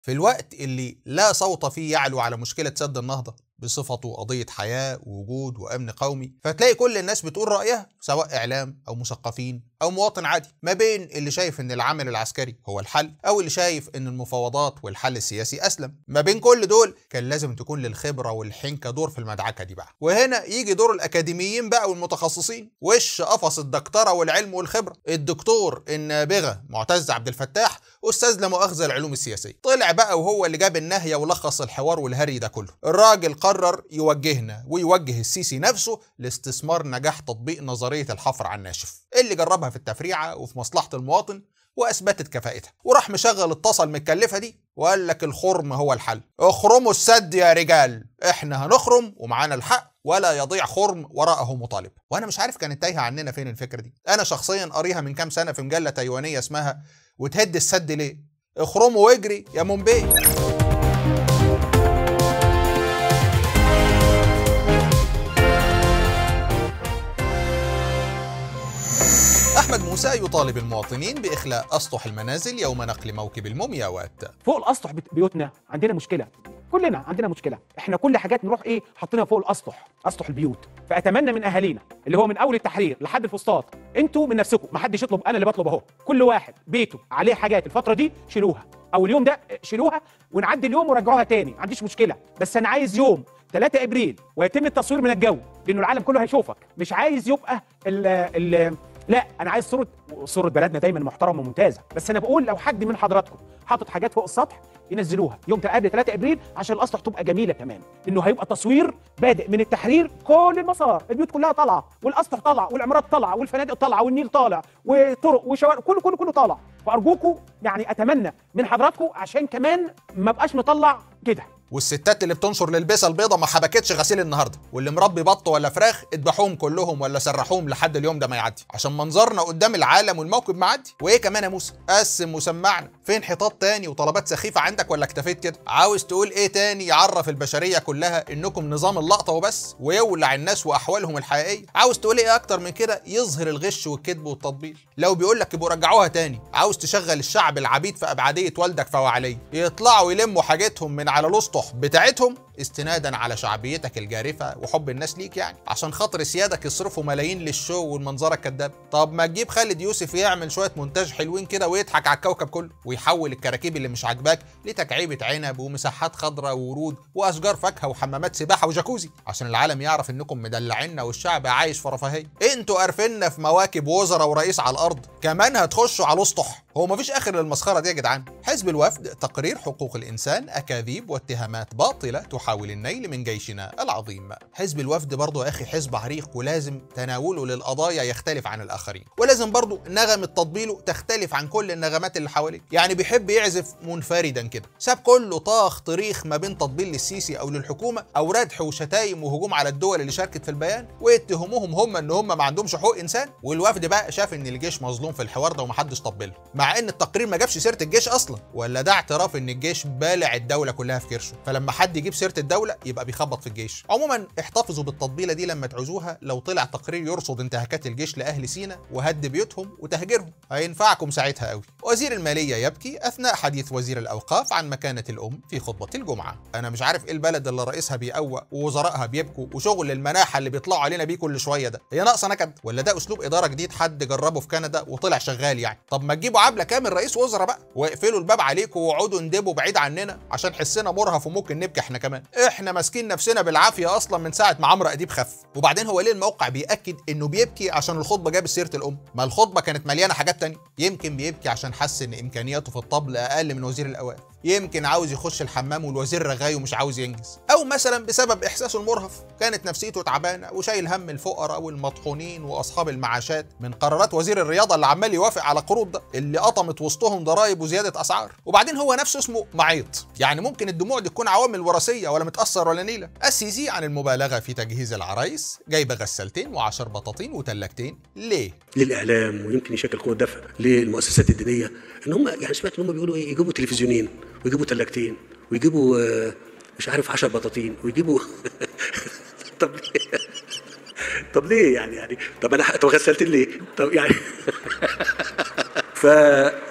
في الوقت اللي لا صوت فيه يعلو على مشكلة سد النهضة بصفته قضية حياة ووجود وأمن قومي فتلاقي كل الناس بتقول رأيها سواء إعلام أو مثقفين أو مواطن عادي ما بين اللي شايف إن العمل العسكري هو الحل أو اللي شايف إن المفاوضات والحل السياسي أسلم ما بين كل دول كان لازم تكون للخبرة والحنكة دور في المدعكة دي بقى وهنا يجي دور الأكاديميين بقى والمتخصصين وش قفص الدكتورة والعلم والخبرة الدكتور النابغة معتز عبد الفتاح أستاذ لا مؤاخذة العلوم السياسية طلع بقى وهو اللي جاب النهية ولخص الحوار والهري ده كله الراجل قرر يوجهنا ويوجه السيسي نفسه لاستثمار نجاح تطبيق نظرية الحفر على الناشف اللي جربها في التفريعة وفي مصلحة المواطن واثبتت كفاءتها وراح مشغل الطاسه المتكلفه دي وقال لك الخرم هو الحل اخرموا السد يا رجال احنا هنخرم ومعانا الحق ولا يضيع خرم وراءه مطالب وانا مش عارف كانت تايهه عننا فين الفكره دي انا شخصيا قاريها من كام سنه في مجله تايوانيه اسمها وتهد السد ليه اخرموا واجري يا مومبي أحمد موسى يطالب المواطنين بإخلاء أسطح المنازل يوم نقل موكب المومياوات فوق الاسطح بت- بيوتنا عندنا مشكله كلنا عندنا مشكله احنا كل حاجات نروح ايه حاطينها فوق الاسطح اسطح البيوت فاتمنى من اهالينا اللي هو من اول التحرير لحد الفسطاط انتوا من نفسكم ما حدش يطلب انا اللي بطلب اهو كل واحد بيته عليه حاجات الفتره دي شيلوها او اليوم ده شيلوها ونعدي اليوم ورجعوها تاني ما عنديش مشكله بس انا عايز يوم 3 ابريل ويتم التصوير من الجو لانه العالم كله هيشوفك مش عايز يبقى ال ال لا انا عايز صوره صوره بلدنا دايما محترمه وممتازه بس انا بقول لو حد من حضراتكم حاطط حاجات فوق السطح ينزلوها يوم قبل 3 ابريل عشان الاسطح تبقى جميله كمان انه هيبقى تصوير بادئ من التحرير كل المسار البيوت كلها طالعه والاسطح طالعه والعمارات طالعه والفنادق طالعه والنيل طالع وطرق وشوارع كله كله كله طالع فارجوكم يعني اتمنى من حضراتكم عشان كمان ما بقاش مطلع كده والستات اللي بتنشر للبسه البيضه ما حبكتش غسيل النهارده واللي مربي بط ولا فراخ اذبحوهم كلهم ولا سرحوهم لحد اليوم ده ما يعدي عشان منظرنا قدام العالم والموكب معدي وايه كمان يا موسى قسم وسمعنا فين حيطات تاني وطلبات سخيفه عندك ولا اكتفيت كده عاوز تقول ايه تاني يعرف البشريه كلها انكم نظام اللقطه وبس ويولع الناس واحوالهم الحقيقيه عاوز تقول ايه اكتر من كده يظهر الغش والكذب والتطبيل لو بيقول لك يبقوا رجعوها تاني عاوز تشغل الشعب العبيد في ابعديه والدك فوعليه يطلعوا يلموا حاجتهم من على الاسطح بتاعتهم استنادا على شعبيتك الجارفه وحب الناس ليك يعني عشان خاطر سيادك يصرفوا ملايين للشو والمنظره الكداب طب ما تجيب خالد يوسف يعمل شويه مونتاج حلوين كده ويضحك على الكوكب كله ويحول الكراكيب اللي مش عاجباك لتكعيبه عنب ومساحات خضراء وورود واشجار فاكهه وحمامات سباحه وجاكوزي عشان العالم يعرف انكم مدلعينا والشعب عايش في رفاهيه انتوا قارفيننا في مواكب وزراء ورئيس على الارض كمان هتخشوا على الاسطح هو مفيش اخر للمسخره دي يا جدعان حزب الوفد تقرير حقوق الانسان اكاذيب واتهامات باطله تحاول النيل من جيشنا العظيم حزب الوفد برضه يا اخي حزب عريق ولازم تناوله للقضايا يختلف عن الاخرين ولازم برضه نغمه تطبيله تختلف عن كل النغمات اللي حواليه يعني بيحب يعزف منفردا كده ساب كله طاخ طريخ ما بين تطبيل للسيسي او للحكومه او ردح وشتايم وهجوم على الدول اللي شاركت في البيان واتهموهم هم ان هم ما عندهمش حقوق انسان والوفد بقى شاف ان الجيش مظلوم في الحوار ده ومحدش طبله مع ان التقرير ما جابش سيره الجيش اصلا ولا ده اعتراف ان الجيش بالع الدوله كلها في كرشه فلما حد يجيب سيره الدوله يبقى بيخبط في الجيش عموما احتفظوا بالتطبيله دي لما تعوزوها لو طلع تقرير يرصد انتهاكات الجيش لاهل سينا وهد بيوتهم وتهجيرهم هينفعكم ساعتها قوي وزير الماليه يبكي اثناء حديث وزير الاوقاف عن مكانه الام في خطبه الجمعه انا مش عارف ايه البلد اللي رئيسها بيقوى ووزرائها بيبكوا وشغل المناحه اللي بيطلعوا علينا بيه كل شويه ده هي ناقصه نكد ولا ده اسلوب اداره جديد حد جربه في كندا وطلع شغال يعني طب ما تجيبوا عبله كامل رئيس وزراء بقى واقفلوا الباب عليكم واقعدوا اندبوا بعيد عننا عشان حسنا مرهف وممكن نبكي احنا كمان احنا ماسكين نفسنا بالعافيه اصلا من ساعه ما عمرو اديب خف وبعدين هو ليه الموقع بياكد انه بيبكي عشان الخطبه جاب سيره الام ما الخطبه كانت مليانه حاجات تانية يمكن بيبكي عشان حس ان امكانياته في الطبل اقل من وزير الاوقاف يمكن عاوز يخش الحمام والوزير رغاي ومش عاوز ينجز او مثلا بسبب احساسه المرهف كانت نفسيته تعبانه وشايل هم الفقراء والمطحونين واصحاب المعاشات من قرارات وزير الرياضه اللي عمال يوافق على قروض ده اللي قطمت وسطهم ضرائب وزياده اسعار وبعدين هو نفسه اسمه معيط يعني ممكن الدموع دي تكون عوامل وراثيه ولا متاثر ولا نيله السيسي عن المبالغه في تجهيز العرايس جايبه غسالتين وعشر بطاطين وتلاجتين ليه للاعلام ويمكن يشكل قوه دفع للمؤسسات الدينيه ان هم يعني سمعت ان هم بيقولوا ايه يجيبوا تلفزيونين ويجيبوا ثلاجتين ويجيبوا آه، مش عارف 10 بطاطين ويجيبوا طب ليه؟ طب ليه يعني يعني طب انا طب غسلتين ليه؟ طب يعني ف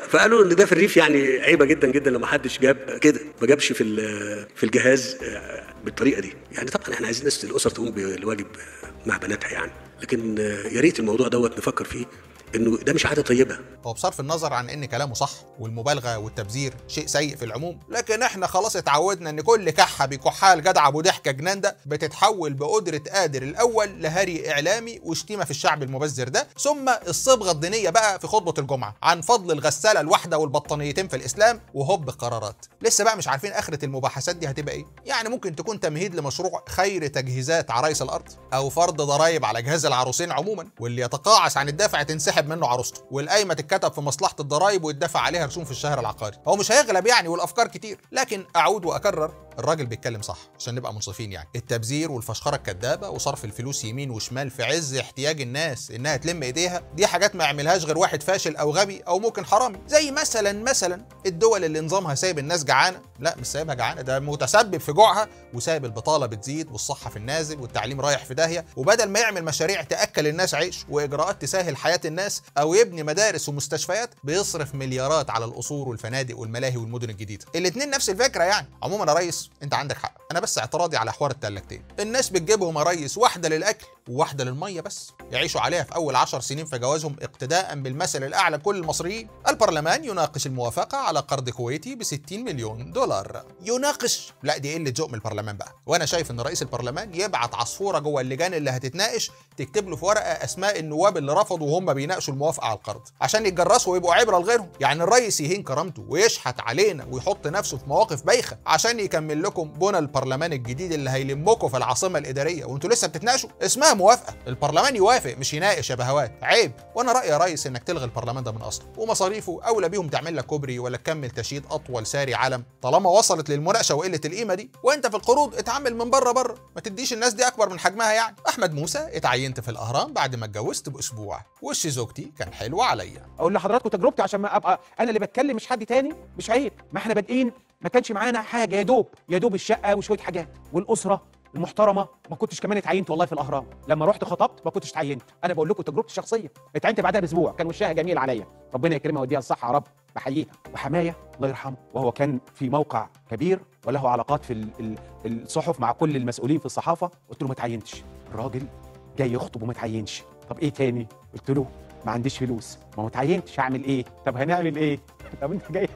فقالوا ان ده في الريف يعني عيبه جدا جدا لو ما حدش جاب كده ما جابش في ال- في الجهاز آه، بالطريقه دي يعني طبعا احنا عايزين الناس الاسر تقوم بالواجب آه، مع بناتها يعني لكن آه، يا ريت الموضوع دوت نفكر فيه انه ده مش عاده طيبه هو بصرف النظر عن ان كلامه صح والمبالغه والتبذير شيء سيء في العموم لكن احنا خلاص اتعودنا ان كل كحه بكحها الجدع ابو ضحكه جنان ده بتتحول بقدره قادر الاول لهري اعلامي وشتيمه في الشعب المبذر ده ثم الصبغه الدينيه بقى في خطبه الجمعه عن فضل الغساله الواحده والبطانيتين في الاسلام وهوب قرارات لسه بقى مش عارفين اخره المباحثات دي هتبقى ايه يعني ممكن تكون تمهيد لمشروع خير تجهيزات عرايس الارض او فرض ضرائب على جهاز العروسين عموما واللي يتقاعس عن الدافع تنسحب منه عروسته والقايمه تتكتب في مصلحه الضرائب ويدفع عليها رسوم في الشهر العقاري هو مش هيغلب يعني والافكار كتير لكن اعود واكرر الراجل بيتكلم صح عشان نبقى منصفين يعني التبذير والفشخره الكدابه وصرف الفلوس يمين وشمال في عز احتياج الناس انها تلم ايديها دي حاجات ما يعملهاش غير واحد فاشل او غبي او ممكن حرامي زي مثلا مثلا الدول اللي نظامها سايب الناس جعانه لا مش سايبها جعانه ده متسبب في جوعها وسايب البطاله بتزيد والصحه في النازل والتعليم رايح في داهيه وبدل ما يعمل مشاريع تاكل الناس عيش واجراءات تسهل حياه الناس او يبني مدارس ومستشفيات بيصرف مليارات على القصور والفنادق والملاهي والمدن الجديده الاثنين نفس الفكره يعني عموما يا ريس انت عندك حق انا بس اعتراضي على حوار التلاجتين الناس بتجيبهم يا ريس واحده للاكل وواحده للميه بس يعيشوا عليها في اول عشر سنين في جوازهم اقتداء بالمثل الاعلى لكل المصريين البرلمان يناقش الموافقه على قرض كويتي ب 60 مليون دولار يناقش لا دي قله ذوق من البرلمان بقى وانا شايف ان رئيس البرلمان يبعت عصفوره جوه اللجان اللي هتتناقش تكتب له في ورقه اسماء النواب اللي رفضوا وهم بيناقشوا الموافقه على القرض عشان يتجرسوا ويبقوا عبره لغيرهم يعني الرئيس يهين كرامته ويشحت علينا ويحط نفسه في مواقف بايخه عشان يكمل لكم بنى البرلمان الجديد اللي هيلمكم في العاصمه الاداريه وانتوا لسه بتتناقشوا اسمها موافقه البرلمان يوافق مش يناقش يا بهوات عيب وانا رايي يا ريس انك تلغي البرلمان ده من اصله ومصاريفه اولى بيهم تعمل لك كوبري ولا تكمل تشييد اطول ساري علم طالما وصلت للمناقشه وقله القيمه دي وانت في القروض اتعامل من بره بره ما تديش الناس دي اكبر من حجمها يعني احمد موسى اتعينت في الاهرام بعد ما اتجوزت باسبوع وش زوجتي كان حلو عليا اقول لحضراتكم تجربتي عشان ما ابقى انا اللي بتكلم مش حد تاني مش عيب ما احنا بادئين ما كانش معانا حاجه يا دوب يا دوب الشقه وشويه حاجات والاسره المحترمه ما كنتش كمان اتعينت والله في الاهرام لما رحت خطبت ما كنتش اتعينت انا بقول لكم تجربتي الشخصيه اتعينت بعدها باسبوع كان وشها جميل عليا ربنا يكرمها ويديها الصحه يا رب بحييها وحمايه الله يرحمه وهو كان في موقع كبير وله علاقات في ال- ال- الصحف مع كل المسؤولين في الصحافه قلت له ما اتعينتش الراجل جاي يخطب وما اتعينش طب ايه تاني قلت له ما عنديش فلوس ما هو اتعينتش هعمل ايه طب هنعمل ايه طب انت جاي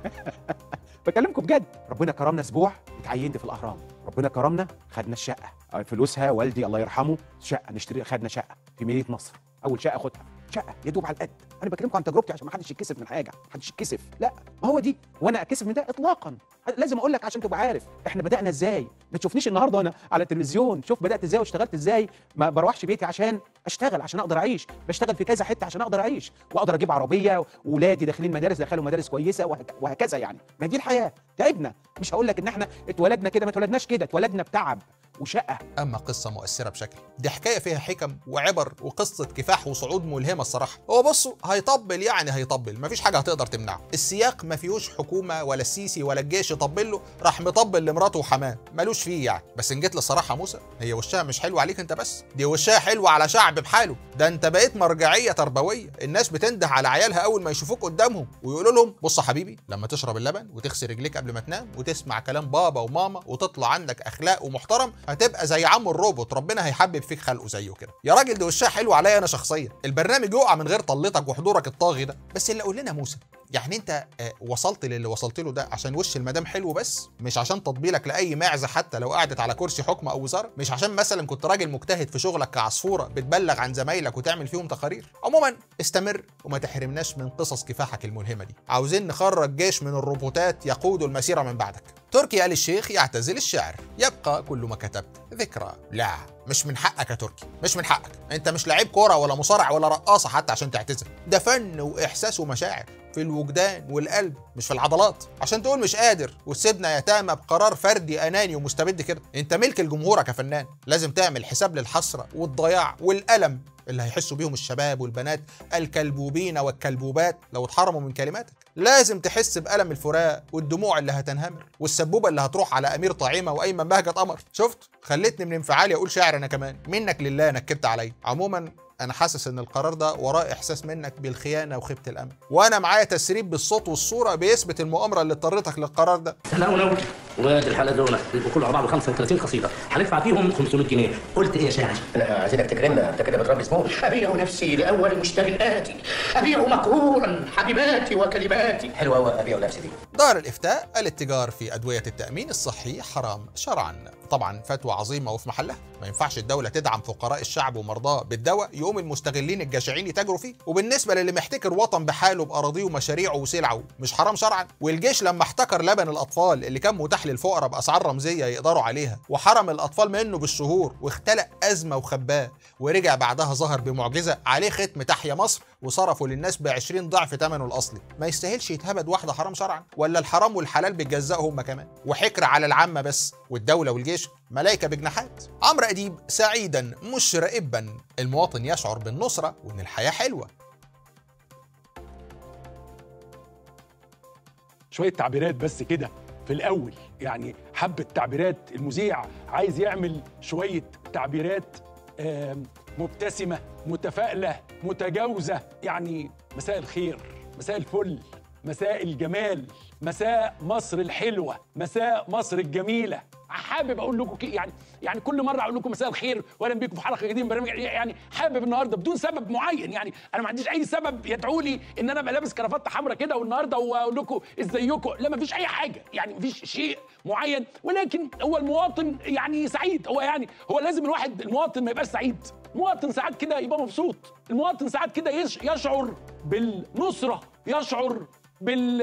بكلمكم بجد ربنا كرمنا اسبوع اتعينت في الاهرام ربنا كرمنا خدنا الشقه آه، فلوسها والدي الله يرحمه شقه نشتري خدنا شقه في مدينه نصر اول شقه خدها شقه يا دوب على القد انا بكلمكم عن تجربتي عشان ما حدش يتكسف من حاجه ما حدش يتكسف لا ما هو دي وانا اتكسف من ده اطلاقا لازم اقول لك عشان تبقى عارف احنا بدانا ازاي ما تشوفنيش النهارده وانا على التلفزيون شوف بدات ازاي واشتغلت ازاي ما بروحش بيتي عشان اشتغل عشان اقدر اعيش بشتغل في كذا حته عشان اقدر اعيش واقدر اجيب عربيه واولادي داخلين مدارس دخلوا مدارس كويسه وهك- وهكذا يعني ما دي الحياه تعبنا مش هقول لك ان احنا اتولدنا كده ما اتولدناش كده اتولدنا بتعب وشقه اما قصه مؤثره بشكل دي حكايه فيها حكم وعبر وقصه كفاح وصعود ملهمه الصراحه هو بصوا هيطبل يعني هيطبل مفيش حاجه هتقدر تمنعه السياق ما فيهوش حكومه ولا السيسي ولا الجيش يطبل له راح مطبل لمراته وحماه ملوش فيه يعني بس ان جيت للصراحه موسى هي وشها مش حلو عليك انت بس دي وشها حلو على شعب بحاله ده انت بقيت مرجعيه تربويه الناس بتنده على عيالها اول ما يشوفوك قدامهم ويقولوا لهم بص يا حبيبي لما تشرب اللبن وتغسل رجليك قبل ما تنام وتسمع كلام بابا وماما وتطلع عندك اخلاق ومحترم هتبقى زي عم الروبوت ربنا هيحبب فيك خلقه زيه كده يا راجل ده وشها حلو عليا انا شخصيا البرنامج يقع من غير طلتك وحضورك الطاغي ده بس اللي قول لنا موسى يعني انت آه، وصلت للي وصلت له ده عشان وش المدام حلو بس مش عشان تطبيلك لاي معزه حتى لو قعدت على كرسي حكم او وزاره مش عشان مثلا كنت راجل مجتهد في شغلك كعصفوره بتبلغ عن زمايلك وتعمل فيهم تقارير عموما استمر وما تحرمناش من قصص كفاحك الملهمه دي عاوزين نخرج جيش من الروبوتات يقود المسيره من بعدك تركي آل الشيخ يعتزل الشعر يبقى كل ما كتبت ذكرى لا مش من حقك يا تركي مش من حقك انت مش لعيب كوره ولا مصارع ولا رقاصه حتى عشان تعتزل ده فن واحساس ومشاعر في الوجدان والقلب مش في العضلات عشان تقول مش قادر وتسيبنا يتامى بقرار فردي اناني ومستبد كده انت ملك لجمهورك يا فنان لازم تعمل حساب للحسره والضياع والالم اللي هيحسوا بيهم الشباب والبنات الكلبوبين والكلبوبات لو اتحرموا من كلماتك لازم تحس بألم الفراق والدموع اللي هتنهمر والسبوبة اللي هتروح على أمير طعيمة وأيمن بهجة قمر شفت خلتني من انفعالي أقول شعر أنا كمان منك لله نكبت عليا عموما انا حاسس ان القرار ده وراه احساس منك بالخيانه وخيبه الامل وانا معايا تسريب بالصوت والصوره بيثبت المؤامره اللي اضطرتك للقرار ده لا ولو وادي الحلقه دول بيبقوا كل على بعض 35 قصيده هندفع فيهم 500 جنيه قلت ايه يا شاعر؟ لا عايزينك تكرمنا انت كده بتربي سموم أبيع نفسي لأول مشتري آتي أبيع مكرورا حبيباتي وكلماتي حلوه قوي ابيع نفسي دي دار الإفتاء الاتجار في أدوية التأمين الصحي حرام شرعا طبعا فتوى عظيمة وفي محلها ما ينفعش الدولة تدعم فقراء الشعب ومرضاه بالدواء يقوم المستغلين الجشعين يتاجروا فيه وبالنسبة للي محتكر وطن بحاله بأراضيه ومشاريعه وسلعه مش حرام شرعا والجيش لما احتكر لبن الأطفال اللي كان متاح للفقراء بأسعار رمزية يقدروا عليها وحرم الأطفال منه بالشهور واختلق أزمة وخباه ورجع بعدها ظهر بمعجزة عليه ختم تحيا مصر وصرفوا للناس ب 20 ضعف ثمنه الاصلي ما يستاهلش يتهبد واحده حرام شرعا ولا الحرام والحلال بيتجزأوا هم كمان وحكر على العامه بس والدوله والجيش ملائكه بجناحات عمرو اديب سعيدا مشرئبا المواطن يشعر بالنصره وان الحياه حلوه شويه تعبيرات بس كده في الاول يعني حبه تعبيرات المذيع عايز يعمل شويه تعبيرات آم، مبتسمه متفائله متجاوزه يعني مساء الخير مساء الفل مساء الجمال مساء مصر الحلوه مساء مصر الجميله حابب اقول لكم كي- يعني يعني كل مره اقول لكم مساء الخير واهلا بيكم في حلقه جديده من برنامج يعني حابب النهارده بدون سبب معين يعني انا ما عنديش اي سبب يدعو لي ان انا ابقى لابس كرافته حمراء كده والنهارده واقول لكم ازيكم لا ما فيش اي حاجه يعني ما فيش شيء معين ولكن هو المواطن يعني سعيد هو يعني هو لازم الواحد المواطن ما يبقاش سعيد المواطن ساعات كده يبقى مبسوط المواطن ساعات كده يش- يشعر بالنصره يشعر بال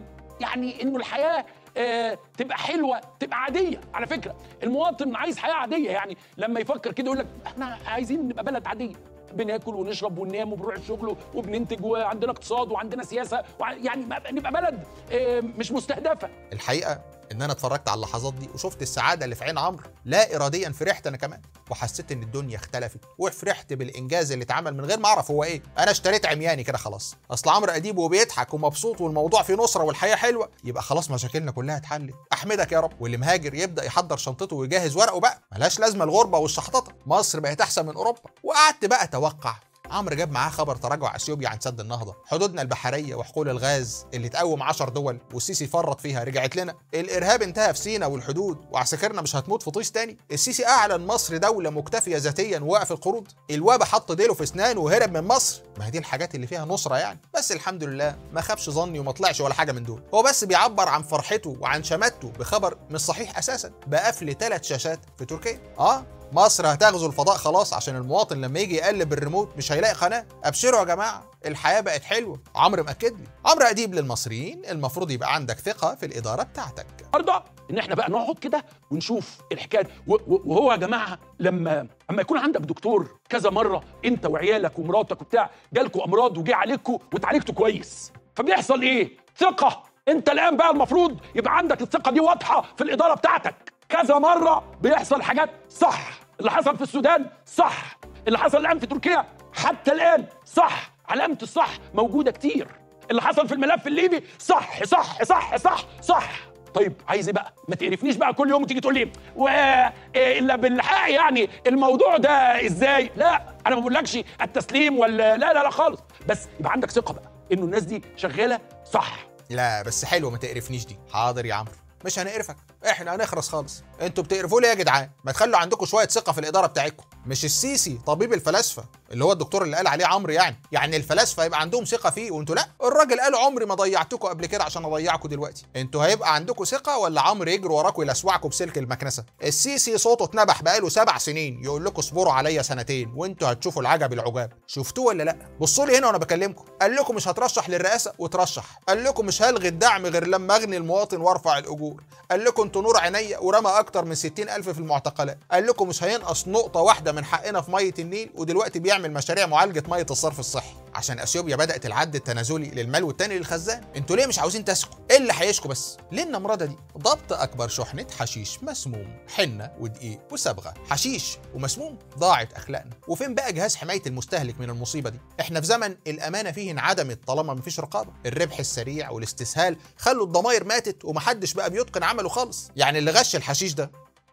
يعني انه الحياه آه، تبقى حلوه تبقى عاديه على فكره المواطن عايز حياه عاديه يعني لما يفكر كده يقول لك احنا عايزين نبقى بلد عاديه بناكل ونشرب وننام وبنروح الشغل وبننتج وعندنا اقتصاد وعندنا سياسه وع- يعني ما- نبقى بلد آه، مش مستهدفه الحقيقه ان انا اتفرجت على اللحظات دي وشفت السعاده اللي في عين عمرو لا اراديا فرحت انا كمان وحسيت ان الدنيا اختلفت وفرحت بالانجاز اللي اتعمل من غير ما اعرف هو ايه انا اشتريت عمياني كده خلاص اصل عمرو اديب وبيضحك ومبسوط والموضوع فيه نصره والحياه حلوه يبقى خلاص مشاكلنا كلها اتحلت احمدك يا رب واللي مهاجر يبدا يحضر شنطته ويجهز ورقه بقى ملهاش لازمه الغربه والشحططه مصر بقت احسن من اوروبا وقعدت بقى اتوقع عمرو جاب معاه خبر تراجع اثيوبيا عن سد النهضه حدودنا البحريه وحقول الغاز اللي تقوم 10 دول والسيسي فرط فيها رجعت لنا الارهاب انتهى في سينا والحدود وعساكرنا مش هتموت في طيش تاني السيسي اعلن مصر دوله مكتفيه ذاتيا ووقف القروض الوبا حط ديله في اسنانه وهرب من مصر ما هي دي الحاجات اللي فيها نصره يعني بس الحمد لله ما خابش ظني وما طلعش ولا حاجه من دول هو بس بيعبر عن فرحته وعن شماتته بخبر مش صحيح اساسا بقفل ثلاث شاشات في تركيا اه مصر هتغزو الفضاء خلاص عشان المواطن لما يجي يقلب الريموت مش هيلاقي قناه ابشروا يا جماعه الحياه بقت حلوه عمرو مأكد لي عمرو اديب للمصريين المفروض يبقى عندك ثقه في الاداره بتاعتك النهارده ان احنا بقى نقعد كده ونشوف الحكايه و- و- وهو يا جماعه لما اما يكون عندك دكتور كذا مره انت وعيالك ومراتك وبتاع جالكوا امراض وجه عليكوا واتعالجتوا كويس فبيحصل ايه؟ ثقه انت الان بقى المفروض يبقى عندك الثقه دي واضحه في الاداره بتاعتك كذا مره بيحصل حاجات صح اللي حصل في السودان صح اللي حصل الان في تركيا حتى الان صح علامه الصح موجوده كتير اللي حصل في الملف الليبي صح صح صح صح صح طيب عايز ايه بقى؟ ما تقرفنيش بقى كل يوم تيجي تقول لي و إيه الا بالحق يعني الموضوع ده ازاي؟ لا انا ما بقولكش التسليم ولا لا لا لا خالص بس يبقى عندك ثقه بقى انه الناس دي شغاله صح لا بس حلوه ما تقرفنيش دي حاضر يا عمرو مش هنقرفك احنا هنخرس خالص انتوا بتقرفوا لي يا جدعان ما تخلوا عندكم شويه ثقه في الاداره بتاعتكم مش السيسي طبيب الفلاسفه اللي هو الدكتور اللي قال عليه عمرو يعني يعني الفلاسفه يبقى عندهم ثقه فيه وانتوا لا الراجل قال عمري ما ضيعتكم قبل كده عشان اضيعكم دلوقتي انتوا هيبقى عندكم ثقه ولا عمرو يجري وراكم يلسوعكم بسلك المكنسه السيسي صوته اتنبح بقاله سبع سنين يقول لكم اصبروا عليا سنتين وانتوا هتشوفوا العجب العجاب شفتوه ولا لا بصوا لي هنا وانا بكلمكم قال لكم مش هترشح للرئاسه وترشح قال لكم مش هلغي الدعم غير لما اغني المواطن وارفع الاجور قال لكم انتوا نور عينيا ورمى اكتر من 60 الف في المعتقلات قال لكم مش هينقص نقطه واحده من حقنا في ميه النيل ودلوقتي بيعمل مشاريع معالجه ميه الصرف الصحي عشان اثيوبيا بدات العد التنازلي للمال والتاني للخزان انتوا ليه مش عاوزين تسكوا ايه اللي هيشكوا بس ليه النمرده دي ضبط اكبر شحنه حشيش مسموم حنه ودقيق وصبغه حشيش ومسموم ضاعت اخلاقنا وفين بقى جهاز حمايه المستهلك من المصيبه دي احنا في زمن الامانه فيه انعدمت طالما مفيش رقابه الربح السريع والاستسهال خلوا الضماير ماتت ومحدش بقى بيتقن عمله خالص يعني اللي غش الحشيش ده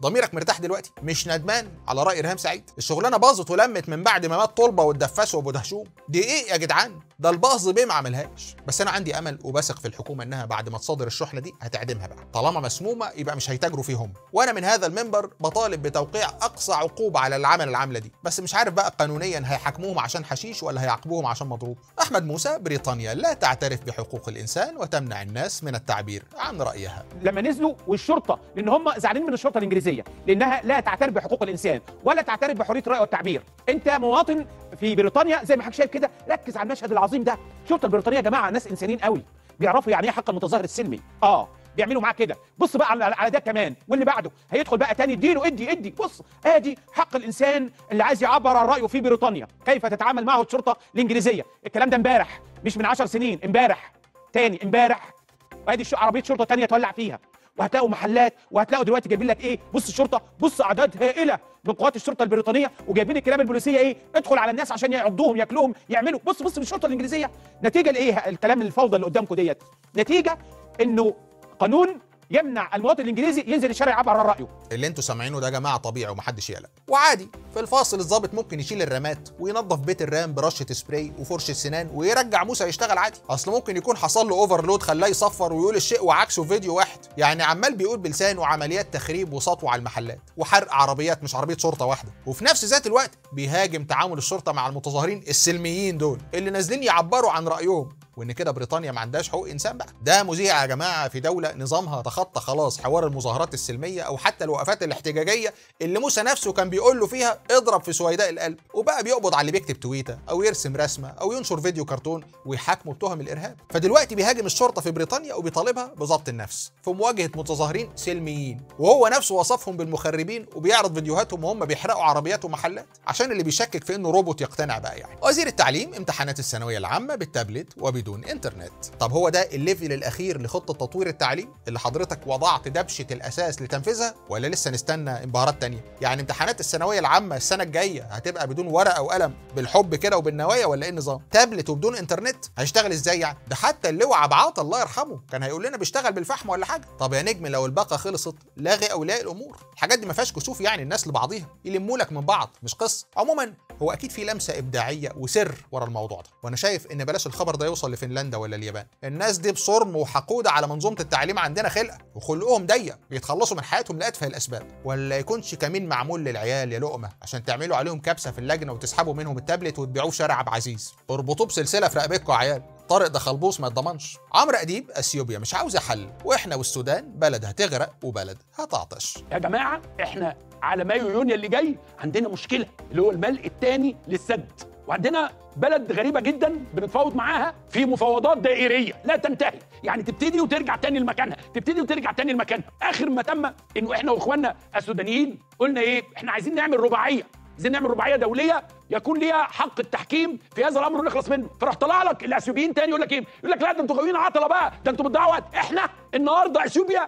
ضميرك مرتاح دلوقتي مش ندمان على راي ريهام سعيد الشغلانه باظت ولمت من بعد ما مات طلبه والدفاس وابو دهشوم دي ايه يا جدعان ده الباظ بيه ما عملهاش بس انا عندي امل وبثق في الحكومه انها بعد ما تصادر الشحنه دي هتعدمها بقى طالما مسمومه يبقى مش هيتاجروا فيهم وانا من هذا المنبر بطالب بتوقيع اقصى عقوبه على اللي عمل العمله دي بس مش عارف بقى قانونيا هيحاكموهم عشان حشيش ولا هيعاقبوهم عشان مضروب احمد موسى بريطانيا لا تعترف بحقوق الانسان وتمنع الناس من التعبير عن رايها لما نزلوا والشرطه لان هم زعلانين من الشرطه الانجليزيه لانها لا تعترف بحقوق الانسان ولا تعترف بحريه الراي والتعبير انت مواطن في بريطانيا زي ما حضرتك شايف كده ركز على المشهد العظيم ده الشرطه البريطانيه يا جماعه ناس انسانيين قوي بيعرفوا يعني ايه حق المتظاهر السلمي اه بيعملوا معاه كده بص بقى على على ده كمان واللي بعده هيدخل بقى تاني اديله ادي ادي بص ادي حق الانسان اللي عايز يعبر عن رايه في بريطانيا كيف تتعامل معه الشرطه الانجليزيه الكلام ده امبارح مش من 10 سنين امبارح تاني امبارح وادي الش- عربيه شرطه تانية تولع فيها وهتلاقوا محلات وهتلاقوا دلوقتي جايبين لك ايه بص الشرطه بص اعداد هائله من قوات الشرطه البريطانيه وجايبين الكلام البوليسيه ايه ادخل على الناس عشان يعضوهم ياكلوهم يعملوا بص بص من الشرطه الانجليزيه نتيجه لايه الكلام الفوضى اللي قدامكم ديت نتيجه انه قانون يمنع المواطن الانجليزي ينزل الشارع يعبر عن رايه اللي انتوا سامعينه ده يا جماعه طبيعي ومحدش يقلق وعادي في الفاصل الضابط ممكن يشيل الرامات وينظف بيت الرام برشه سبراي وفرشه سنان ويرجع موسى يشتغل عادي اصل ممكن يكون حصل له اوفرلود خلاه يصفر ويقول الشيء وعكسه في فيديو واحد يعني عمال بيقول بلسانه عمليات تخريب وسطو على المحلات وحرق عربيات مش عربيه شرطه واحده وفي نفس ذات الوقت بيهاجم تعامل الشرطه مع المتظاهرين السلميين دول اللي نازلين يعبروا عن رايهم وان كده بريطانيا ما عندهاش حقوق انسان بقى ده مذيع يا جماعه في دوله نظامها تخطى خلاص حوار المظاهرات السلميه او حتى الوقفات الاحتجاجيه اللي موسى نفسه كان بيقول له فيها اضرب في سويداء القلب وبقى بيقبض على اللي بيكتب تويته او يرسم رسمه او ينشر فيديو كرتون ويحاكمه بتهم الارهاب فدلوقتي بيهاجم الشرطه في بريطانيا وبيطالبها بضبط النفس في مواجهه متظاهرين سلميين وهو نفسه وصفهم بالمخربين وبيعرض فيديوهاتهم وهم بيحرقوا عربيات ومحلات عشان اللي بيشكك في انه روبوت يقتنع بقى يعني وزير التعليم امتحانات الثانويه العامه بالتابلت وبدون انترنت طب هو ده الليفل الاخير لخطه تطوير التعليم اللي حضرتك وضعت دبشه الاساس لتنفيذها ولا لسه نستنى انبهارات تانية يعني امتحانات الثانويه العامه السنه الجايه هتبقى بدون ورقه وقلم بالحب كده وبالنوايا ولا ايه النظام تابلت وبدون انترنت هيشتغل ازاي يعني ده حتى اللواء عبعاط الله يرحمه كان هيقول لنا بيشتغل بالفحم ولا حاجه طب يا نجم لو الباقه خلصت لاغي اولياء الامور الحاجات دي ما فيهاش كسوف يعني الناس لبعضيها يلموا لك من بعض مش قصه عموما هو اكيد في لمسه ابداعيه وسر ورا الموضوع ده وانا شايف ان بلاش الخبر ده يوصل لفنلندا ولا اليابان الناس دي بصرم وحقوده على منظومه التعليم عندنا خلقه وخلقهم ضيق بيتخلصوا من حياتهم لاتفه الاسباب ولا يكونش كمين معمول للعيال يا لقمه عشان تعملوا عليهم كبسه في اللجنه وتسحبوا منهم التابلت وتبيعوه في شارع عبد العزيز اربطوه بسلسله في رقبتكم يا عيال طارق ده خلبوص ما يتضمنش عمرو اديب اثيوبيا مش عاوزه حل واحنا والسودان بلد هتغرق وبلد هتعطش يا جماعه احنا على مايو يونيو اللي جاي عندنا مشكله اللي هو الملء الثاني للسد وعندنا بلد غريبه جدا بنتفاوض معاها في مفاوضات دائريه لا تنتهي يعني تبتدي وترجع تاني لمكانها تبتدي وترجع تاني لمكانها اخر ما تم انه احنا واخواننا السودانيين قلنا ايه احنا عايزين نعمل رباعيه عايزين نعمل رباعيه دوليه يكون ليها حق التحكيم في هذا الامر ونخلص منه فراح طلع لك الاثيوبيين تاني يقول لك ايه يقول لك لا ده انتوا غاويين عطله بقى ده انتوا بتضيعوا وقت احنا النهارده اثيوبيا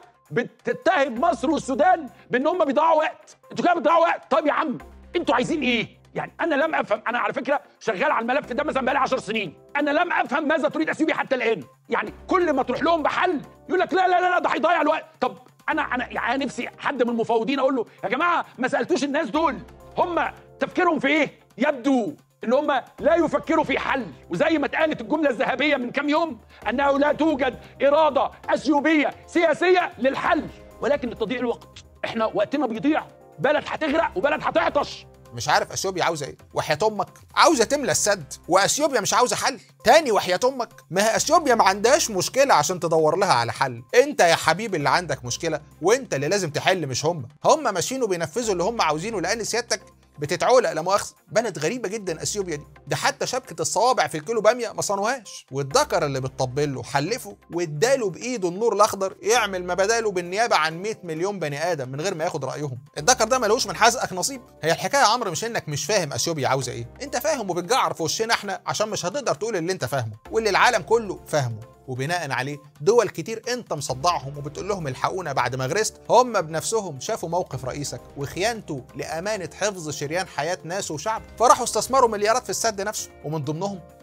بتتهم مصر والسودان بان هم بيضيعوا وقت انتوا كده بتضيعوا وقت طيب يا عم انتوا عايزين ايه يعني انا لم افهم انا على فكره شغال على الملف ده مثلا بقالي 10 سنين انا لم افهم ماذا تريد اثيوبيا حتى الان يعني كل ما تروح لهم بحل يقول لك لا لا لا, لا ده هيضيع الوقت طب انا انا يعني أنا نفسي حد من المفاوضين اقول له يا جماعه ما سالتوش الناس دول هم تفكيرهم في ايه يبدو ان هم لا يفكروا في حل وزي ما اتقالت الجمله الذهبيه من كام يوم انه لا توجد اراده اثيوبيه سياسيه للحل ولكن لتضييع الوقت احنا وقتنا بيضيع بلد هتغرق وبلد هتعطش مش عارف اثيوبيا عاوزه ايه وحياه امك عاوزه تملى السد واثيوبيا مش عاوزه حل تاني وحياه امك ما هي اثيوبيا ما عندهاش مشكله عشان تدور لها على حل انت يا حبيبي اللي عندك مشكله وانت اللي لازم تحل مش هم هم ماشيين وبينفذوا اللي هم عاوزينه لان سيادتك بتتعولق لا مؤاخذه بلد غريبه جدا اثيوبيا دي ده حتى شبكه الصوابع في الكيلو باميه ما صنوهاش والذكر اللي بتطبل له حلفه واداله بايده النور الاخضر يعمل ما بداله بالنيابه عن 100 مليون بني ادم من غير ما ياخد رايهم الذكر ده ملوش من حزقك نصيب هي الحكايه يا عمرو مش انك مش فاهم اثيوبيا عاوزه ايه انت فاهم وبتجعر في وشنا احنا عشان مش هتقدر تقول اللي انت فاهمه واللي العالم كله فاهمه وبناء عليه دول كتير انت مصدعهم وبتقول لهم الحقونا بعد ما غرست هم بنفسهم شافوا موقف رئيسك وخيانته لامانه حفظ شريان حياه ناس وشعب فراحوا استثمروا مليارات في السد نفسه ومن ضمنهم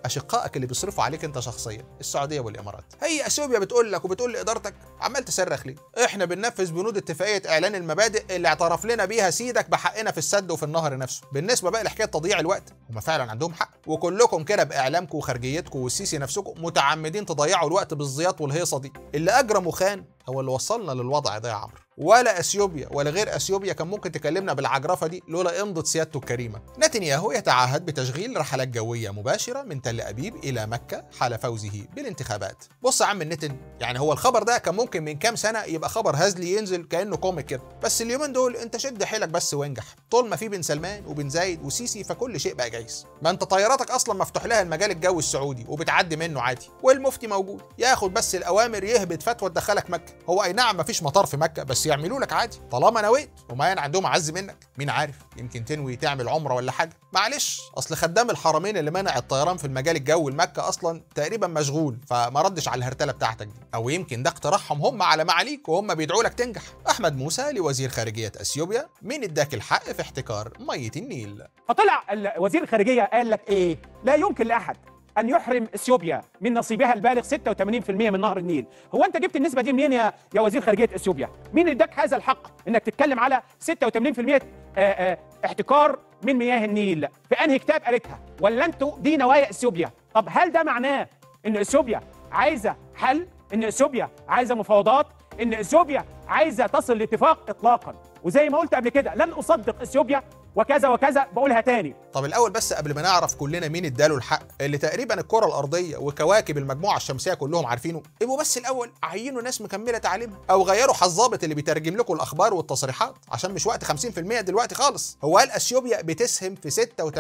اشقائك اللي بيصرفوا عليك انت شخصيا السعوديه والامارات هي اثيوبيا بتقول لك وبتقول لادارتك عمال تصرخ ليه احنا بننفذ بنود اتفاقيه اعلان المبادئ اللي اعترف لنا بيها سيدك بحقنا في السد وفي النهر نفسه بالنسبه بقى لحكايه تضييع الوقت هم فعلا عندهم حق وكلكم كده باعلامكم وخارجيتكم والسيسي نفسكم متعمدين تضيعوا الوقت بالزياط والهيصه دي اللي اجرم وخان هو اللي وصلنا للوضع ده يا عمرو ولا اثيوبيا ولا غير اثيوبيا كان ممكن تكلمنا بالعجرفه دي لولا امضه سيادته الكريمه. نتنياهو يتعهد بتشغيل رحلات جويه مباشره من تل ابيب الى مكه حال فوزه بالانتخابات. بص يا عم النتن يعني هو الخبر ده كان ممكن من كام سنه يبقى خبر هزلي ينزل كانه كوميك كده، بس اليومين دول انت شد حيلك بس وانجح. طول ما في بن سلمان وبن زايد وسيسي فكل شيء بقى جايز. ما انت طياراتك اصلا مفتوح لها المجال الجوي السعودي وبتعدي منه عادي، والمفتي موجود، ياخد بس الاوامر يهبط فتوى تدخلك مكه. هو اي نعم مفيش مطار في مكه بس يعملوا لك عادي طالما نويت وما يعني عندهم عز منك مين عارف يمكن تنوي تعمل عمره ولا حاجه معلش اصل خدام الحرمين اللي منع الطيران في المجال الجوي لمكه اصلا تقريبا مشغول فما ردش على الهرتله بتاعتك دي او يمكن ده اقتراحهم هم على معاليك وهم بيدعوا لك تنجح احمد موسى لوزير خارجيه اثيوبيا مين اداك الحق في احتكار ميه النيل فطلع ال- وزير الخارجيه قال لك ايه لا يمكن لاحد ان يحرم اثيوبيا من نصيبها البالغ 86% من نهر النيل هو انت جبت النسبه دي منين يا يا وزير خارجيه اثيوبيا مين اداك هذا الحق انك تتكلم على 86% آه، آه، احتكار من مياه النيل في انهي كتاب قالتها ولا انتوا دي نوايا اثيوبيا طب هل ده معناه ان اثيوبيا عايزه حل ان اثيوبيا عايزه مفاوضات ان اثيوبيا عايزه تصل لاتفاق اطلاقا وزي ما قلت قبل كده لن اصدق اثيوبيا وكذا وكذا بقولها تاني طب الاول بس قبل ما نعرف كلنا مين اداله الحق اللي تقريبا الكره الارضيه وكواكب المجموعه الشمسيه كلهم عارفينه ابقوا بس الاول عينوا ناس مكمله تعليمها او غيروا حظابه اللي بيترجم لكم الاخبار والتصريحات عشان مش وقت 50% دلوقتي خالص هو قال اثيوبيا بتسهم في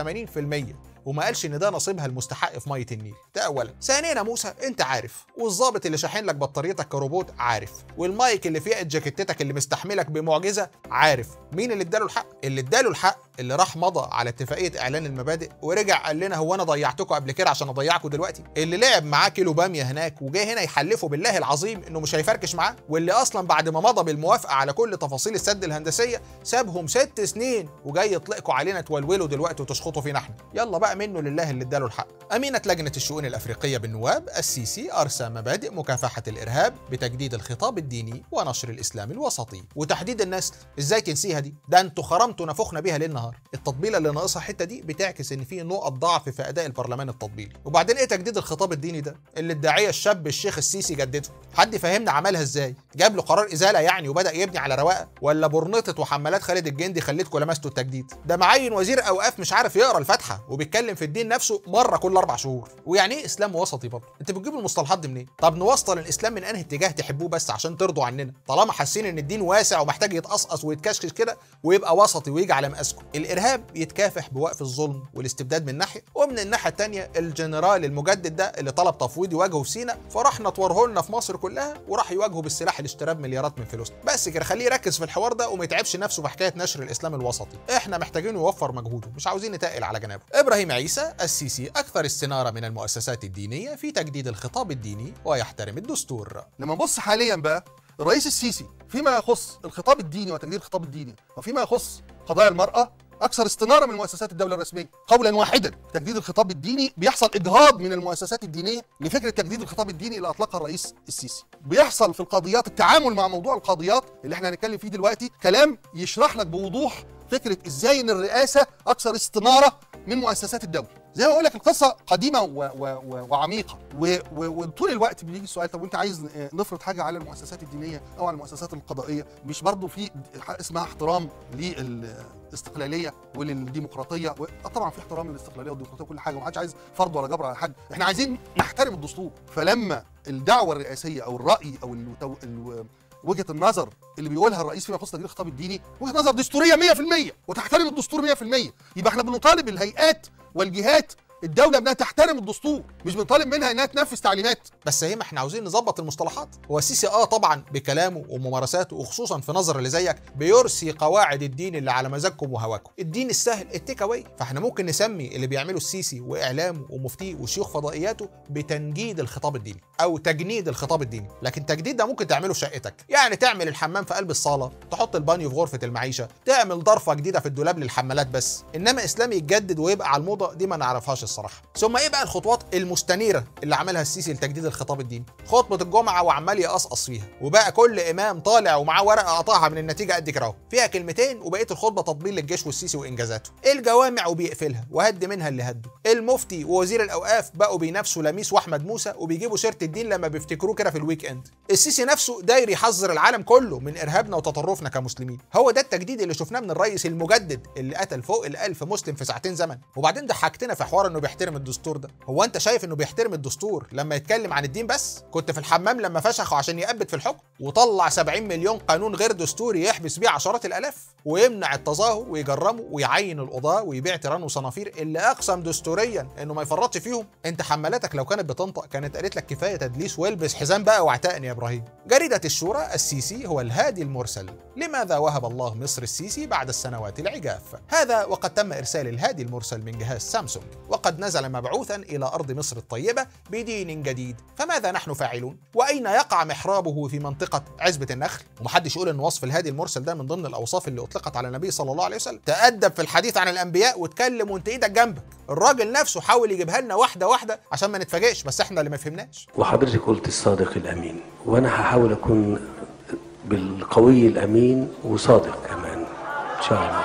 86% وما قالش ان ده نصيبها المستحق في ميه النيل ده اولا ثانيا يا موسى انت عارف والظابط اللي شاحن لك بطاريتك كروبوت عارف والمايك اللي في جاكيتتك اللي مستحملك بمعجزه عارف مين اللي اداله الحق اللي اداله الحق اللي راح مضى على اتفاقيه اعلان المبادئ ورجع قال لنا هو انا ضيعتكم قبل كده عشان اضيعكم دلوقتي اللي لعب معاه كيلو باميه هناك وجاي هنا يحلفه بالله العظيم انه مش هيفركش معاه واللي اصلا بعد ما مضى بالموافقه على كل تفاصيل السد الهندسيه سابهم ست سنين وجاي يطلقوا علينا تولولوا دلوقتي وتشخطوا فينا احنا يلا بقى منه لله اللي اداله الحق امينه لجنه الشؤون الافريقيه بالنواب السيسي ارسى مبادئ مكافحه الارهاب بتجديد الخطاب الديني ونشر الاسلام الوسطي وتحديد النسل ازاي تنسيها دي ده انتوا خرمتوا نفخنا بيها ليل نهار التطبيله اللي ناقصها الحته دي بتعكس ان في نقط ضعف في اداء البرلمان التطبيلي وبعدين ايه تجديد الخطاب الديني ده اللي الداعيه الشاب الشيخ السيسي جدده حد فهمنا عملها ازاي جاب له قرار ازاله يعني وبدا يبني على رواقه ولا برنطه وحملات خالد الجندي خليتكم لمستوا التجديد ده معين وزير اوقاف مش عارف يقرا الفاتحه وبيتكلم في الدين نفسه مره كل اربع شهور ويعني ايه اسلام وسطي برضه انت بتجيبوا المصطلحات دي منين طب نوصل الاسلام من انهي اتجاه تحبوه بس عشان ترضوا عننا طالما حاسين ان الدين واسع ومحتاج يتقصقص ويتكشكش كده ويبقى وسطي ويجي على مقاسكم الارهاب يتكافح بوقف الظلم والاستبداد من ناحيه ومن الناحيه الثانيه الجنرال المجدد ده اللي طلب تفويض يواجهه في سينا فراح نطوره لنا في مصر كلها وراح يواجهه بالسلاح اللي اشتراه بمليارات من فلوسنا بس كده خليه يركز في الحوار ده وما يتعبش نفسه بحكايه نشر الاسلام الوسطي احنا محتاجين يوفر مجهوده مش عاوزين نتقل على جنابه ابراهيم عيسى السيسي اكثر استناره من المؤسسات الدينيه في تجديد الخطاب الديني ويحترم الدستور لما نبص حاليا بقى الرئيس السيسي فيما يخص الخطاب الديني وتجديد الخطاب الديني وفيما يخص قضايا المرأة أكثر استنارة من مؤسسات الدولة الرسمية قولا واحدا تجديد الخطاب الديني بيحصل إجهاض من المؤسسات الدينية لفكرة تجديد الخطاب الديني اللي أطلقها الرئيس السيسي بيحصل في القضيات التعامل مع موضوع القضيات اللي احنا هنتكلم فيه دلوقتي كلام يشرح لك بوضوح فكرة إزاي إن الرئاسة أكثر استنارة من مؤسسات الدولة زي ما بقول لك القصه قديمه و و و وعميقه و و وطول الوقت بيجي السؤال طب وانت عايز نفرض حاجه على المؤسسات الدينيه او على المؤسسات القضائيه مش برضه في اسمها احترام للاستقلاليه وللديمقراطيه و... آه طبعا في احترام للاستقلاليه والديمقراطيه وكل حاجه ومحدش عايز فرض ولا جبر على حد احنا عايزين نحترم الدستور فلما الدعوه الرئاسيه او الراي او التو... ال... وجهه النظر اللي بيقولها الرئيس فيما يخص تجديد الخطاب الديني وجهه نظر دستوريه 100% وتحترم الدستور 100% يبقى احنا بنطالب الهيئات والجهات الدوله انها تحترم الدستور مش بنطالب منها انها تنفذ تعليمات بس هي ما احنا عاوزين نظبط المصطلحات هو السيسي اه طبعا بكلامه وممارساته وخصوصا في نظر اللي زيك بيرسي قواعد الدين اللي على مزاجكم وهواكم الدين السهل التيك اواي فاحنا ممكن نسمي اللي بيعمله السيسي واعلامه ومفتيه وشيوخ فضائياته بتنجيد الخطاب الديني او تجنيد الخطاب الديني لكن تجديد ده ممكن تعمله في شقتك يعني تعمل الحمام في قلب الصاله تحط البانيو في غرفه المعيشه تعمل ضرفه جديده في الدولاب للحمالات بس انما اسلامي يتجدد ويبقى على الموضه دي ما نعرفهاش الصراحه ثم ايه بقى الخطوات المستنيره اللي عملها السيسي لتجديد الخطاب الديني خطبه الجمعه وعمال يقصقص فيها وبقى كل امام طالع ومعاه ورقه قطعها من النتيجه قد كده اهو فيها كلمتين وبقيه الخطبه تطبيل للجيش والسيسي وانجازاته الجوامع وبيقفلها وهد منها اللي هده المفتي ووزير الاوقاف بقوا بينافسوا لميس واحمد موسى وبيجيبوا سيره الدين لما بيفتكروه كده في الويك اند السيسي نفسه داير يحذر العالم كله من ارهابنا وتطرفنا كمسلمين هو ده التجديد اللي شفناه من الرئيس المجدد اللي قتل فوق الألف مسلم في ساعتين زمن وبعدين ضحكتنا في حوار انه بيحترم الدستور ده هو انت شايف انه بيحترم الدستور لما يتكلم عن الدين بس كنت في الحمام لما فشخوا عشان يأبد في الحكم وطلع 70 مليون قانون غير دستوري يحبس بيه عشرات الالاف ويمنع التظاهر ويجرمه ويعين القضاه ويبيع تيران وصنافير اللي اقسم دستوريا انه ما يفرطش فيهم انت حملاتك لو كانت بتنطق كانت قالت لك كفايه تدليس والبس حزام بقى واعتقني يا ابراهيم جريده الشورى السيسي هو الهادي المرسل لماذا وهب الله مصر السيسي بعد السنوات العجاف هذا وقد تم ارسال الهادي المرسل من جهاز سامسونج وقد نزل مبعوثا الى ارض مصر الطيبه بدين جديد فماذا نحن فاعلون واين يقع محرابه في منطقه عزبه النخل ومحدش يقول ان وصف الهادي المرسل ده من ضمن الاوصاف اللي اطلقت على النبي صلى الله عليه وسلم تادب في الحديث عن الانبياء واتكلم وانت ايدك جنبك الراجل نفسه حاول يجيبها لنا واحده واحده عشان ما نتفاجئش بس احنا اللي ما فهمناش وحضرتك قلت الصادق الامين وانا هحاول اكون بالقوي الامين وصادق كمان ان شاء الله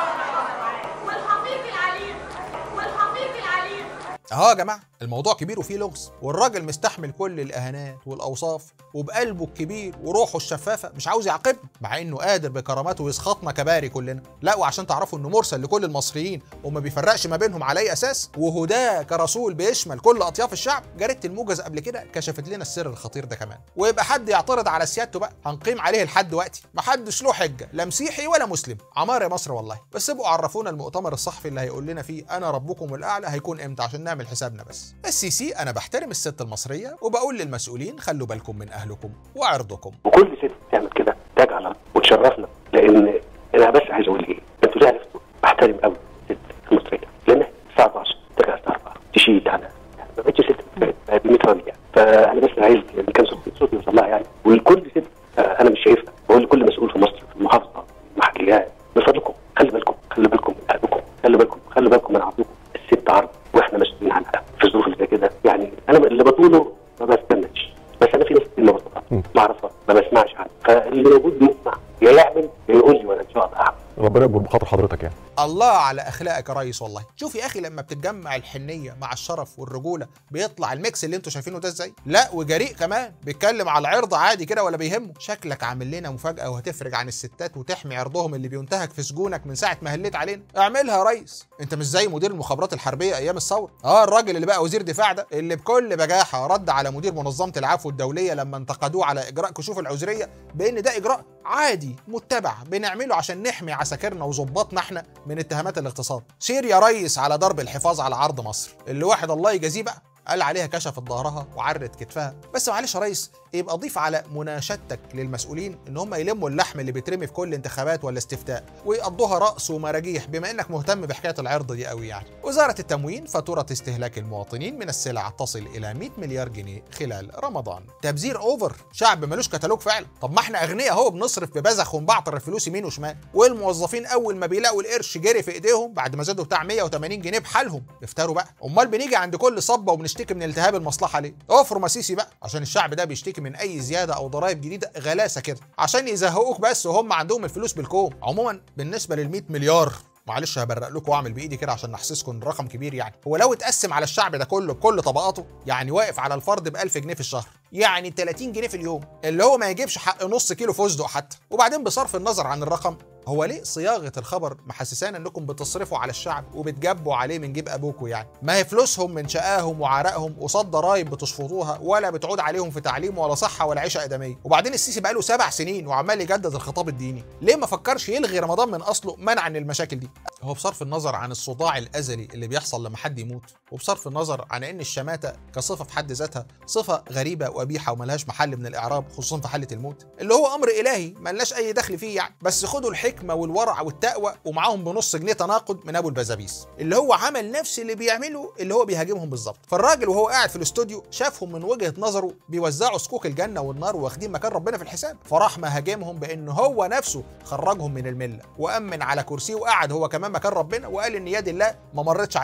والحقيق العليم والحقيق العليم اهو يا جماعه الموضوع كبير وفيه لغز والراجل مستحمل كل الاهانات والاوصاف وبقلبه الكبير وروحه الشفافه مش عاوز يعاقبنا مع انه قادر بكراماته يسخطنا كباري كلنا لا وعشان تعرفوا انه مرسل لكل المصريين وما بيفرقش ما بينهم على اي اساس وهداه كرسول بيشمل كل اطياف الشعب جريده الموجز قبل كده كشفت لنا السر الخطير ده كمان ويبقى حد يعترض على سيادته بقى هنقيم عليه لحد وقتي محدش له حجه لا مسيحي ولا مسلم عمار يا مصر والله بس ابقوا عرفونا المؤتمر الصحفي اللي هيقول لنا فيه انا ربكم الاعلى هيكون امتى عشان نعمل حسابنا بس السيسي انا بحترم الست المصريه وبقول للمسؤولين خلوا بالكم من اهلكم وعرضكم وكل ست تعمل كده تاج على وتشرفنا لان انا بس عايز اقول ايه انتوا ليه عرفتوا بحترم قوي الست المصريه لان الساعه 12 ترجع الساعه 4 تشيل على ما بقتش ست ب 100 راجل يعني فانا بس عايز يعني كان صوتي صوتي يوصل لها يعني ولكل ست آه، انا مش شايفها بقول لكل مسؤول في مصر في المحافظه المحليات من فضلكم خلي بالكم خلي بالكم من اهلكم خلي بالكم خلي بالكم من عرضكم الست عرض واحنا مسؤولين عنها في الظروف اللي زي كده يعني انا اللي بطوله ما بستناش بس انا في ناس كتير ما بطلعها ما اعرفها ما بسمعش عنها فاللي موجود بيسمع يا يعمل يا يقول لي وانا ان شاء الله اعمل ربنا يكبر بخاطر حضرتك يعني الله على اخلاقك يا ريس والله شوف يا اخي لما بتتجمع الحنيه مع الشرف والرجوله بيطلع الميكس اللي انتوا شايفينه ده ازاي لا وجريء كمان بيتكلم على العرض عادي كده ولا بيهمه شكلك عامل لنا مفاجاه وهتفرج عن الستات وتحمي عرضهم اللي بينتهك في سجونك من ساعه ما هليت علينا اعملها يا ريس انت مش زي مدير المخابرات الحربيه ايام الثوره اه الراجل اللي بقى وزير دفاع ده اللي بكل بجاحه رد على مدير منظمه العفو الدوليه لما انتقدوه على اجراء كشوف العذريه بان ده اجراء عادي متبع بنعمله عشان نحمي عساكرنا وظباطنا احنا من اتهامات الاغتصاب سير يا ريس على ضرب الحفاظ على عرض مصر اللي واحد الله يجازيه بقى قال عليها كشفت ظهرها وعرت كتفها بس معلش يا ريس يبقى ضيف على مناشدتك للمسؤولين ان هم يلموا اللحم اللي بيترمي في كل انتخابات ولا استفتاء ويقضوها رأس ومراجيح بما انك مهتم بحكايه العرض دي قوي يعني وزاره التموين فاتوره استهلاك المواطنين من السلع تصل الى 100 مليار جنيه خلال رمضان تبذير اوفر شعب ملوش كتالوج فعلا طب ما احنا اغنياء اهو بنصرف ببذخ ونبعتر الفلوس يمين وشمال والموظفين اول ما بيلاقوا القرش جري في ايديهم بعد ما زادوا بتاع 180 جنيه بحالهم افتروا بقى امال بنيجي عند كل صبه وبنشتكي من التهاب المصلحه ليه افروا مسيسي بقى عشان الشعب ده بيشتكي من اي زياده او ضرائب جديده غلاسه كده عشان يزهقوك بس وهم عندهم الفلوس بالكوم عموما بالنسبه لل 100 مليار معلش هبرق لكم واعمل بايدي كده عشان نحسسكم ان الرقم كبير يعني هو لو اتقسم على الشعب ده كله بكل طبقاته يعني واقف على الفرد ب 1000 جنيه في الشهر يعني 30 جنيه في اليوم اللي هو ما يجيبش حق نص كيلو فستق حتى وبعدين بصرف النظر عن الرقم هو ليه صياغه الخبر محسسانا انكم بتصرفوا على الشعب وبتجبوا عليه من جيب ابوكوا يعني ما هي فلوسهم من شقاهم وعرقهم قصاد ضرايب بتشفطوها ولا بتعود عليهم في تعليم ولا صحه ولا عيشه ادميه وبعدين السيسي بقاله سبع سنين وعمال يجدد الخطاب الديني ليه ما فكرش يلغي رمضان من اصله منعا للمشاكل دي هو بصرف النظر عن الصداع الازلي اللي بيحصل لما حد يموت وبصرف النظر عن ان الشماته كصفه في حد ذاتها صفه غريبه وقبيحه وملهاش محل من الاعراب خصوصا في حاله الموت اللي هو امر الهي ملناش اي دخل فيه يعني بس خدوا الحكمه والورع والتقوى ومعاهم بنص جنيه تناقض من ابو البزابيس اللي هو عمل نفس اللي بيعمله اللي هو بيهاجمهم بالظبط فالراجل وهو قاعد في الاستوديو شافهم من وجهه نظره بيوزعوا صكوك الجنه والنار واخدين مكان ربنا في الحساب فراح مهاجمهم بان هو نفسه خرجهم من المله وامن على كرسيه وقعد هو كمان مكان ربنا وقال ان يد الله ما مرتش عليهم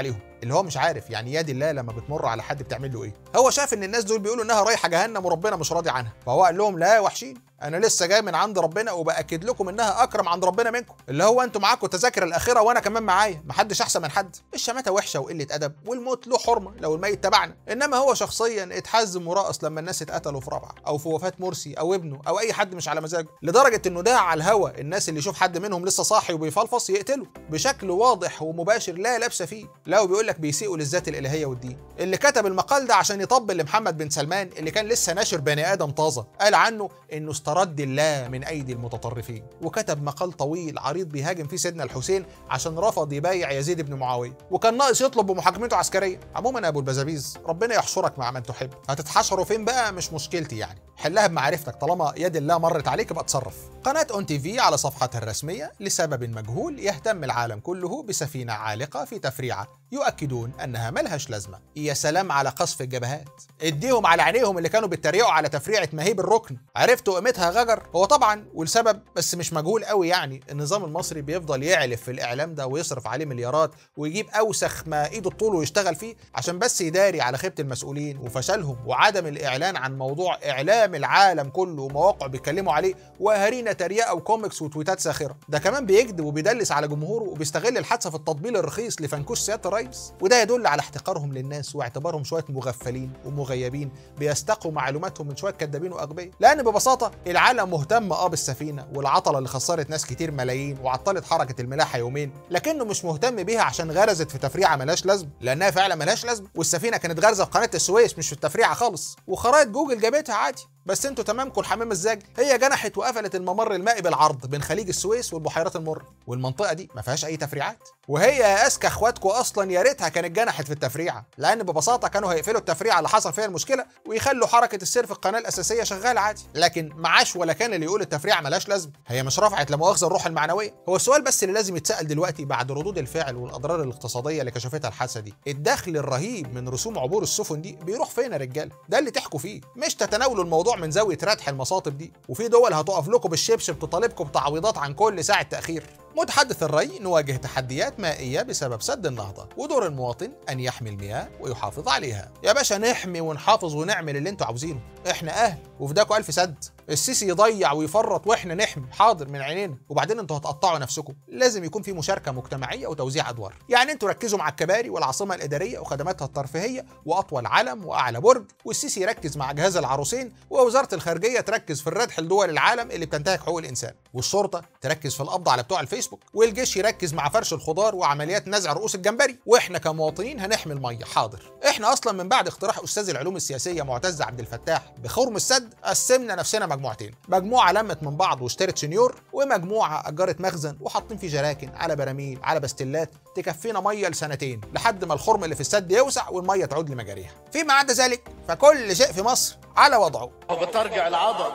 اللي هو مش عارف يعني يد الله لما بتمر على حد بتعمل له ايه هو شاف ان الناس دول بيقولوا انها رايحه جهنم وربنا مش راضي عنها فهو قال لهم لا يا وحشين انا لسه جاي من عند ربنا وباكد لكم انها اكرم عند ربنا منكم اللي هو انتوا معاكم تذاكر الاخره وانا كمان معايا محدش احسن من حد الشماته وحشه وقله ادب والموت له حرمه لو الميت تبعنا انما هو شخصيا اتحزم ورقص لما الناس اتقتلوا في رابعه او في وفاه مرسي او ابنه او اي حد مش على مزاجه لدرجه انه داع على الهوا الناس اللي يشوف حد منهم لسه صاحي وبيفلفص يقتله بشكل واضح ومباشر لا لابسه فيه لا وبيقول لك بيسيئوا للذات الالهيه والدين اللي كتب المقال ده عشان يطبل لمحمد بن سلمان اللي كان لسه ناشر بني ادم طازه قال عنه انه استرد الله من ايدي المتطرفين وكتب مقال طويل عريض بيهاجم فيه سيدنا الحسين عشان رفض يبايع يزيد بن معاويه وكان ناقص يطلب بمحاكمته عسكريا عموما يا ابو البزابيز ربنا يحشرك مع من تحب هتتحشروا فين بقى مش مشكلتي يعني حلها بمعرفتك طالما يد الله مرت عليك يبقى اتصرف قناه اون تي في على صفحتها الرسميه لسبب مجهول يهتم العالم كله بسفينه عالقه في تفريعه يؤكدون انها ملهاش لازمه يا سلام على قصف الجبهات اديهم على عينيهم اللي كانوا بيتريقوا على تفريعه مهيب الركن عرفتوا قيمتها غجر هو طبعا والسبب بس مش مجهول قوي يعني النظام المصري بيفضل يعلف في الاعلام ده ويصرف عليه مليارات ويجيب اوسخ ما ايده طوله ويشتغل فيه عشان بس يداري على خيبه المسؤولين وفشلهم وعدم الاعلان عن موضوع اعلام العالم كله ومواقع بيتكلموا عليه واهالينا تريقه وكوميكس وتويتات ساخره ده كمان بيكذب وبيدلس على جمهوره وبيستغل الحادثه في التطبيل الرخيص لفنكوش سياده الرئيس وده يدل على احتقارهم للناس واعتبارهم شويه مغفلين ومغيبين بيستقوا معلوماتهم من شويه كدابين واغبياء لان ببساطه العالم مهتم اه بالسفينه والعطله اللي خسرت ناس كتير ملايين وعطلت حركه الملاحه يومين لكنه مش مهتم بيها عشان غرزت في تفريعه ملهاش لازمه لانها فعلا ملهاش لازمه والسفينه كانت غارزه في قناه السويس مش في التفريعه خالص وخرائط جوجل جابتها عادي بس انتوا تمامكم الحمام الزاجل هي جنحت وقفلت الممر المائي بالعرض بين خليج السويس والبحيرات المر والمنطقه دي ما فيهاش اي تفريعات وهي يا اذكى اخواتكم اصلا يا ريتها كانت جنحت في التفريعه لان ببساطه كانوا هيقفلوا التفريعه اللي حصل فيها المشكله ويخلوا حركه السير في القناه الاساسيه شغاله عادي لكن معاش ولا كان اللي يقول التفريعه ملهاش لازمه هي مش رفعت لا مؤاخذه الروح المعنويه هو السؤال بس اللي لازم يتسال دلوقتي بعد ردود الفعل والاضرار الاقتصاديه اللي كشفتها الحادثه دي الدخل الرهيب من رسوم عبور السفن دي بيروح فين يا رجاله ده اللي تحكوا فيه مش تتناولوا الموضوع من زاويه ردح المصاطب دي وفي دول هتقف لكم بالشبشب تطالبكم بتعويضات عن كل ساعه تاخير متحدث الري نواجه تحديات مائية بسبب سد النهضة ودور المواطن أن يحمي المياه ويحافظ عليها يا باشا نحمي ونحافظ ونعمل اللي انتوا عاوزينه احنا أهل وفداكوا ألف سد السيسي يضيع ويفرط واحنا نحمي حاضر من عينينا وبعدين انتوا هتقطعوا نفسكم لازم يكون في مشاركه مجتمعيه وتوزيع ادوار يعني انتوا ركزوا مع الكباري والعاصمه الاداريه وخدماتها الترفيهيه واطول علم واعلى برج والسيسي يركز مع جهاز العروسين ووزاره الخارجيه تركز في الردح لدول العالم اللي بتنتهك حقوق الانسان والشرطه تركز في القبض على بتوع الفيسبوك والجيش يركز مع فرش الخضار وعمليات نزع رؤوس الجمبري واحنا كمواطنين هنحمي الميه حاضر احنا اصلا من بعد اقتراح استاذ العلوم السياسيه معتز عبد الفتاح بخرم السد قسمنا نفسنا مجموعتين مجموعه لمت من بعض واشترت سنيور ومجموعه اجرت مخزن وحاطين فيه جراكن على براميل على بستلات تكفينا ميه لسنتين لحد ما الخرم اللي في السد يوسع والميه تعود لمجاريها فيما عدا ذلك فكل شيء في مصر على وضعه بترجع العضل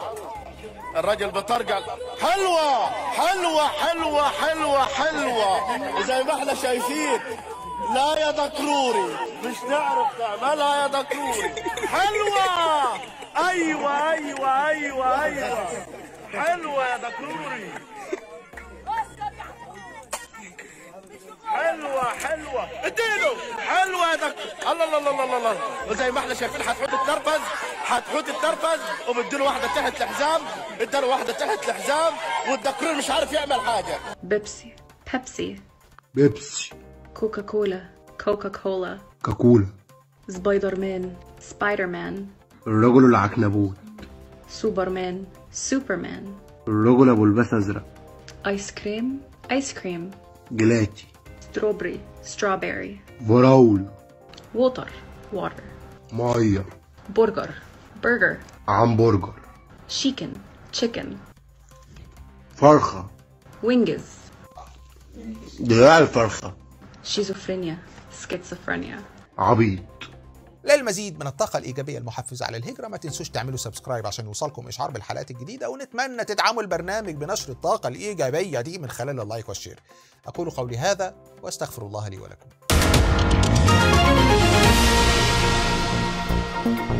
الراجل بترجع حلوة حلوة حلوة حلوة حلوة زي ما احنا شايفين لا يا دكروري مش تعرف تعملها يا دكروري حلوة ايوه ايوه ايوه ايوه حلوة يا دكروري حلوة حلوة اديله حلوة يا دك الله الله الله الله الله وزي ما احنا شايفين هتحط التربز هتحط التربز ومديله واحدة تحت الحزام اداله واحدة تحت الحزام والدكرور مش عارف يعمل حاجة بيبسي بيبسي بيبسي كوكا كولا كوكا كولا كاكولا سبايدر مان سبايدر مان الرجل العنكبوت سوبرمان سوبرمان الرجل ابو الباس ازرق ايس كريم ايس كريم جلاتي ستروبري ستروبري براول ووتر واتر ميه برجر برجر همبرجر شيكن تشيكن فرخه وينجز دراع الفرخه شيزوفرينيا سكيزوفرينيا عبيط للمزيد من الطاقة الإيجابية المحفزة على الهجرة ما تنسوش تعملوا سبسكرايب عشان يوصلكم إشعار بالحلقات الجديدة ونتمنى تدعموا البرنامج بنشر الطاقة الإيجابية دي من خلال اللايك والشير أقول قولي هذا وأستغفر الله لي ولكم